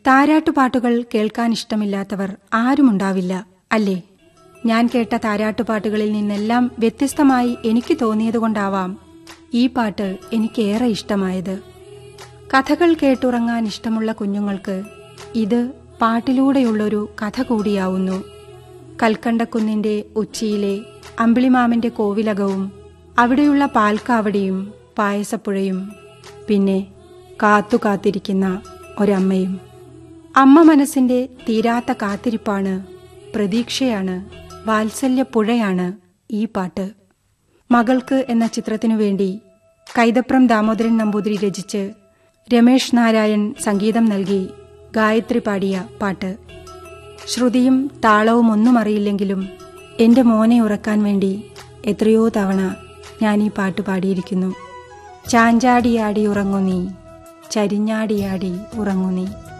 താരാട്ടുപാട്ടുകൾ കേൾക്കാൻ ഇഷ്ടമില്ലാത്തവർ ആരുമുണ്ടാവില്ല അല്ലേ ഞാൻ കേട്ട താരാട്ടുപാട്ടുകളിൽ നിന്നെല്ലാം വ്യത്യസ്തമായി എനിക്ക് തോന്നിയതുകൊണ്ടാവാം ഈ പാട്ട് എനിക്കേറെ ഇഷ്ടമായത് കഥകൾ കേട്ടുറങ്ങാൻ ഇഷ്ടമുള്ള കുഞ്ഞുങ്ങൾക്ക് ഇത് പാട്ടിലൂടെയുള്ളൊരു കഥ കൂടിയാവുന്നു കൽക്കണ്ടക്കുന്നിന്റെ ഉച്ചിയിലെ അമ്പിളിമാമന്റെ കോവിലകവും അവിടെയുള്ള പാൽക്കാവടിയും പായസപ്പുഴയും പിന്നെ കാത്തു കാത്തിരിക്കുന്ന ഒരമ്മയും അമ്മ മനസ്സിന്റെ തീരാത്ത കാത്തിരിപ്പാണ് പ്രതീക്ഷയാണ് വാത്സല്യപ്പുഴയാണ് ഈ പാട്ട് മകൾക്ക് എന്ന ചിത്രത്തിനു വേണ്ടി കൈതപ്രം ദാമോദരൻ നമ്പൂതിരി രചിച്ച് രമേഷ് നാരായൺ സംഗീതം നൽകി ഗായത്രി പാടിയ പാട്ട് ശ്രുതിയും താളവും ഒന്നും അറിയില്ലെങ്കിലും എന്റെ മോനെ ഉറക്കാൻ വേണ്ടി എത്രയോ തവണ ഞാൻ ഈ പാട്ട് പാടിയിരിക്കുന്നു ചാഞ്ചാടിയാടി ഉറങ്ങു നീ ചരിഞ്ഞാടിയാടി ഉറങ്ങു നീ